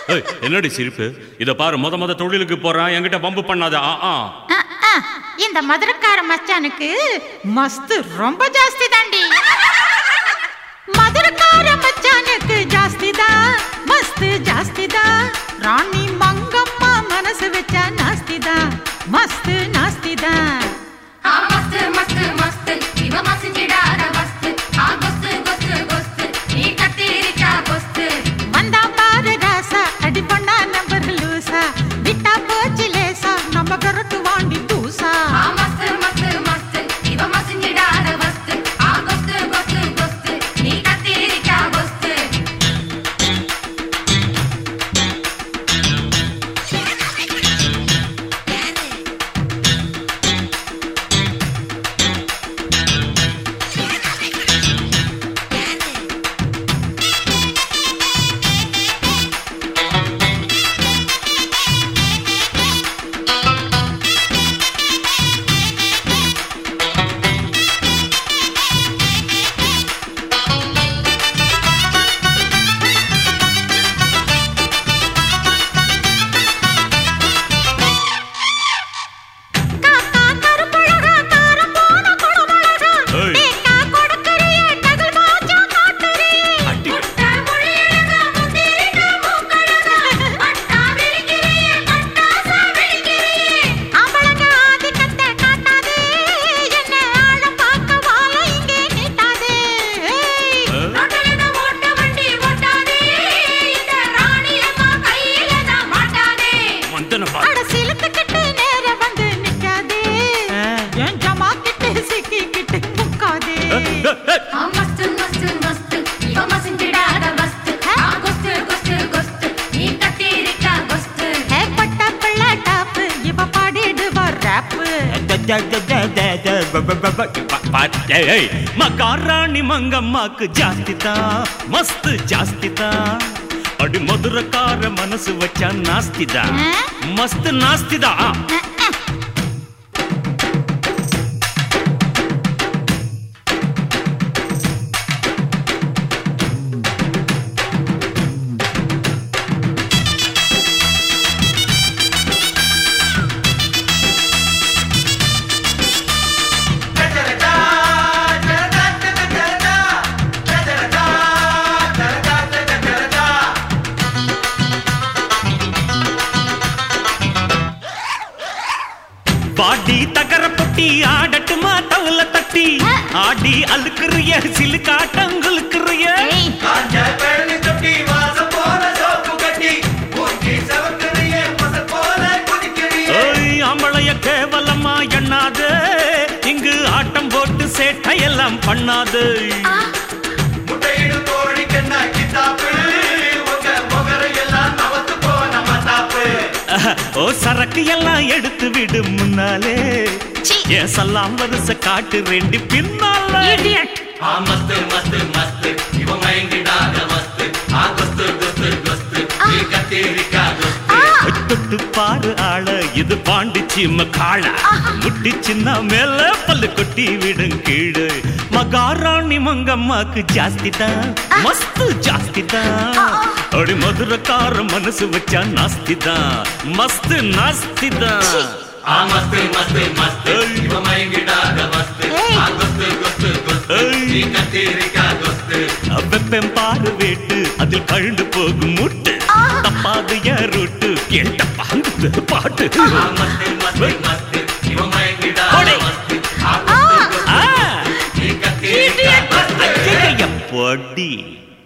ஏய், என்னடி சிரிப்பு இத பாரு முத முத தொழிலுக்கு போறான் என்கிட்ட பம்பு பண்ணாத ஆ ஆ அஹ், அஹ், இந்த மதுரக்கார மச்சானுக்கு மஸ்து ரொம்ப ஜாஸ்தி தாண்டி மதுரக்கார மச்சானுக்கு ஜாஸ்தி தான் மஸ்து ஜாஸ்தி தான் ராணி மங்கம்மா மனசு வச்சா நாஸ்தி தான் மஸ்து நாஸ்தி தான் ಆ ಮಸ್ತ್ ಮಸ್ತ್ ಮಸ್ತ್ ಇವ ಮಸಿಜಿಡಾರ ವಸ್ತ್ ಆ ಗೊಸ್ತ್ ಗೊಸ್ತ್ ಗೊಸ್ತ್ ನೀ ಕತ್ತೀರಿಕ ಗೊಸ್ತ್ வந்தா பாரு ராசா அடி பண்ணா நம்பர் லூசா விட்டா போச்சு லேசா நம்ம கரட்டு வாண்டி தூசா ಆ ಮಸ್ತ್ ಮಸ್ತ್ ಮಸ್ತ್ ಇವ ಮಸಿಜಿಡಾರ ವಸ್ತ್ ಆ ಗೊಸ್ತ್ ಗೊಸ್ತ್ ಗೊಸ್ತ್ ನೀ ಕತ್ತೀರಿಕ ಗೊಸ್ತ್ காக்கா கருப்பழகா காரம் போன குடமழகா ஏய். தேக்கா கொடுக்கறியே டகல் மாச்சா காட்டுறியே அடி முட்ட மொழியழக முந்திரிக்க மூக்கழக பட்டா விழிக்கிறியே பட்டாசா விழிக்கிறியே ஆம்பளங்க ஆதிக்கத்தை காட்டாதே என்ன ஆழம் பார்க்க வாழ இங்கே நீட்டாதே ஏய். ரோட்டலன ஓட்ட வண்டி ஓட்டாதே இந்த ராணியம்மா கையில தான் மாட்டாதே மந்தன பா அட சிலுத்துக்கிட்டு நேர வந்து நிக்காதே என் ஜமா கிட்ட சிக்கிக்கிட்டு முக்காதே ಆ ಮಸ್ತ್ ಮಸ್ತ್ ಮಸ್ತ್ ಇವ ಮಸಿಜಿಡಾರ ವಸ್ತ್ ಆ ಗೊಸ್ತ್ ಗೊಸ್ತ್ ಗೊಸ್ತ್ ನೀ ಕತ್ತೀರಿಕ ಗೊಸ್ತ್ ஏ பட்ட பிள்ளை டாப்பு இவ பாடிடுவா ராப்பு மகாராணி மங்கம்மாக்கு ஜாஸ்தி தான் மஸ்து ஜாஸ்தி தான் அடி மதுரக்கார மனசு வச்சா நாஸ்தி தான் ஆ? மஸ்து நாஸ்தி தான் பாடி தகர பொட்டி ஆடட்டுமா தவுல தட்டி ஆடி அழுக்குறிய சிலுக்காட்டங்களுக்குறிய ஏய் காஞ்ச பழனி தொட்டி வாசம் போல சோப்பு கட்டி மூஞ்சி சவக்கறியே மசல் போல குதிக்கிறியே ஏய் ஆம்பளைய கேவலமா எண்ணாது இங்கு ஆட்டம் போட்டு சேட்டையெல்லாம் பண்ணாது முட்டையிடும் கோழி கண்ணா கித்தாப்பு உங்க முகரையெல்லாம் நவத்து போன மத்தாப்பு ஓ சரக்கு எல்லாம் எடுத்து விடு முன்னாலே சீ. என் சல்லாம் வரிசை காட்டு ரெண்டு பின்னால இடியட் ஆ மஸ்து மஸ்து மஸ்து இவ மயங்கிடாத மஸ்து ஆ கொஸ்து கொஸ்து கொஸ்து நீ கத்தீரிக்கா கொஸ்து தொட்டு பாரு ஆள இது பாண்டிச்சு காள முட்டி சின்ன மேல பல்லு கொட்டி விடும் கீழே மகாராணி மங்கம்மாக்கு ஜாஸ்தி தான் மஸ்து ஜாஸ்தி தான் அடி மதுரக்கார மனசு வச்சா நாஸ்தி தான் மஸ்து நாஸ்தி தான் ஆ மஸ்து மஸ்து மஸ்து இவ மயங்கிடாத மஸ்து ஆ கொஸ்து கொஸ்து கொஸ்து நீ கத்தீரிக்கா கொஸ்து வெப்பம் பாரு வேட்டு அதில் கழுந்து போகும் முட்டு தப்பாது என் ரூட்டு கேட்ட பாங்குது பாட்டு ஆ மஸ்து மஸ்து மஸ்து இவ மயங்கிடாத போடி. மஸ்து ஆ கொஸ்து ஆ, கொஸ்து நீ கத்தீரிக்கா கொஸ்து ஐயைய, பொடி